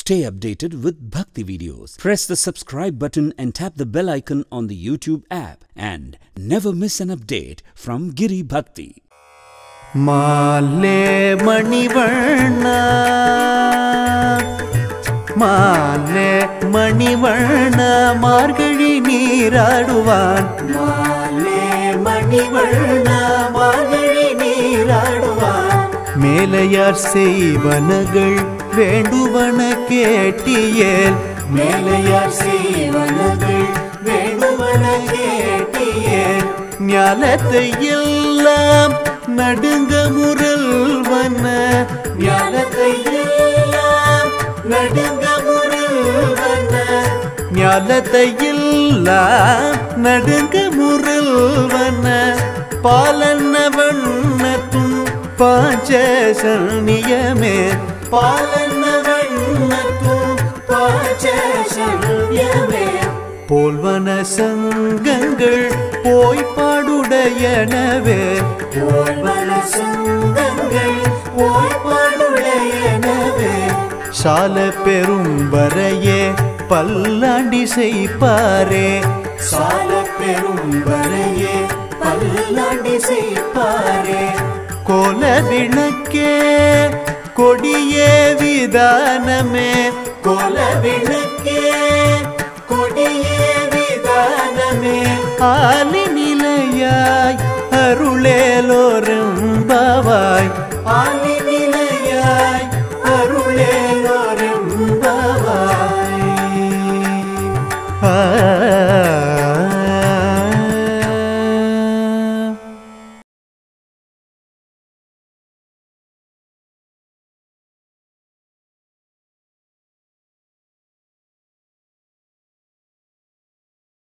Stay updated with Bhakti videos. Press the subscribe button and tap the bell icon on the YouTube app and never miss an update from Giri Bhakti. மாலே மணிவண்ண மாலே மணிவண்ண மார்கழி நீராடுவான் மாலே மணிவண்ண மார்கழி நீராடுவான் மேலையார் செய்வனகள் வேண்டுவன கேட்டியேல் மேலையார் செய்வனகள் வேண்டுவன கேட்டியேல் ஞாலத்தை எல்லாம் நடுங்க முரல்வன ஞாலத்தை எல்லாம் நடுங்க முரல்வன ஞாலத்தை எல்லாம் நடுங்க முரல்வன பாலன வண்ணத்தும் பாஞ்சசன்யமே பாலன வண்ணத்தும் பாஞ்சசன்யமே போல்வன சங்கங்கள் போய் பாடுடையனவே போல்வன சங்கங்கள் போய் பாடுடையனவே சால பெரும் வரையே பல்லாண்டி செய்ப்பாரே சால பெரும் வரையே பல்லாண்டி செய்ப்பாரே கோல விளக்கே கொடியே விதானமே கோல விளக்கே கொடியே விதானமே ஆலி நிலையாய் அருளேலோரும் பாவாய் ஆலி